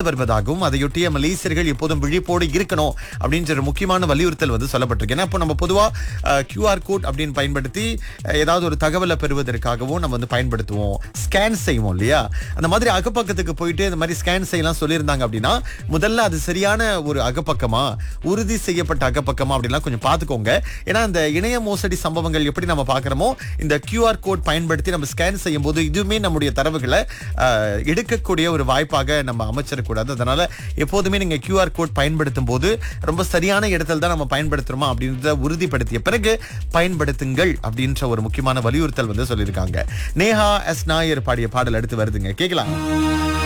வருவதாகவும் அதையொட்டிய மலேசியர்கள் எப்போதும் விழிப்போடு இருக்கணும் அப்படின்ற ஒரு முக்கியமான வலியுறுத்தல் வந்து சொல்லப்பட்டிருக்கு ஏன்னா இப்போ நம்ம பொதுவா கியூஆர் கோட் அப்படின்னு பயன்படுத்தி அஹ், ஏதாவது ஒரு தகவலை பெறுவதற்காகவும் நம்ம வந்து பயன்படுத்துவோம் ஸ்கேன் செய்வோம் இல்லையா அந்த மாதிரி அகப்பக்கத்துக்கு போயிட்டு இந்த மாதிரி ஸ்கேன் செய்யலாம் சொல்லியிருந்தாங்க அப்படின்னா முதல்ல அது சரியான ஒரு அகப்பக்கமா உறுதி செய்யப்பட்ட அகப்பக்கமா அப்படிலாம் கொஞ்சம் பார்த்துக்கோங்க ஏன்னா இந்த இணைய மோசடி சம்பவங்கள் எப்படி நம்ம பார்க்குறோமோ இந்த கியூஆர் கோட் பயன்படுத்தி நம்ம ஸ்கேன் செய்யும் போது இதுவுமே நம்முடைய தரவுகளை அஹ், எடுக்கக்கூடிய ஒரு வாய்ப்பாக நம்ம அமைச்சிடக்கூடாது அதனால எப்போதுமே நீங்க கியூஆர் கோட் பயன்படுத்தும் போது ரொம்ப சரியான இடத்துல தான் நம்ம பயன்படுத்துறோமா அப்படின்றத உறுதிப்படுத்திய பிறகு பயன்படுத்துங்கள் அப்படின்ற ஒரு முக்கியமான வலியுறுத்தல் வந்து சொல்லியிருக்காங்க நேஹா எஸ் நாயர் பாடிய பாடல் அடுத்து வருதுங்க கேட்கலாம்